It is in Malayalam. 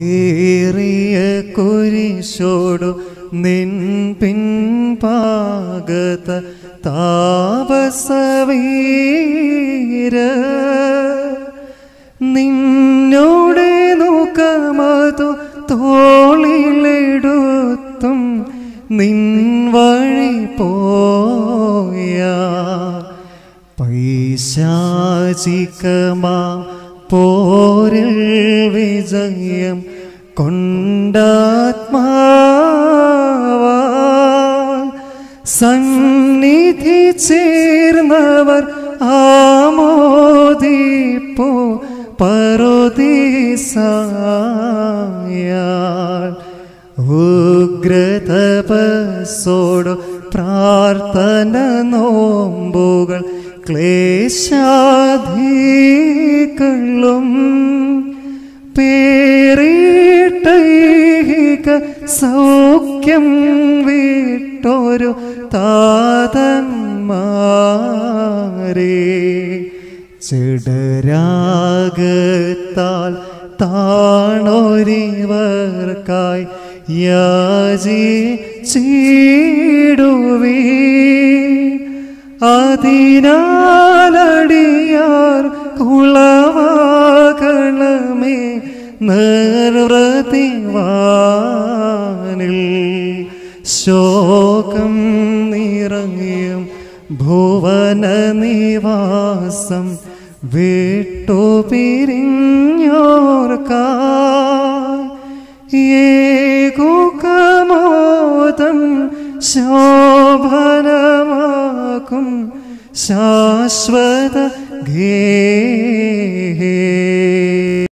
ഏറിയ കുരിശോടു നിൻ പിൻപാകത താപസവീര നിന്നോടെ നോക്കമതു തോളിലെടുത്തും നിൻ വഴി പോയ പൈശാചികമാ പോരിൽ വിജയം കൊണ്ടാത്മാവാ സന്നിധി ചേർന്നവർ ആമോദിപ്പോ പറുദീസായാൽ ഉഗ്രതപസ്സോടു പ്രാർത്ഥന നോമ്പുകൾ ക്ലേശാധികളും പേറിട്ടൈക സൗഖ്യം വിട്ടൊരു താതന്മാരെ ചിടരാഗത്താൽ താണൊരിവർക്കായി യാചി ചീടുവീ അതിനാലടിയാർ കുളവാകണമേ നിർവൃതിവാനിൽ ശോകം നിറങ്ങിയും ഭുവന നിവാസം വിട്ടു പിരിഞ്ഞോർക്കാ ഏകുകമോദം ശോഭനമാക്കും ശാശ്വത ഗേ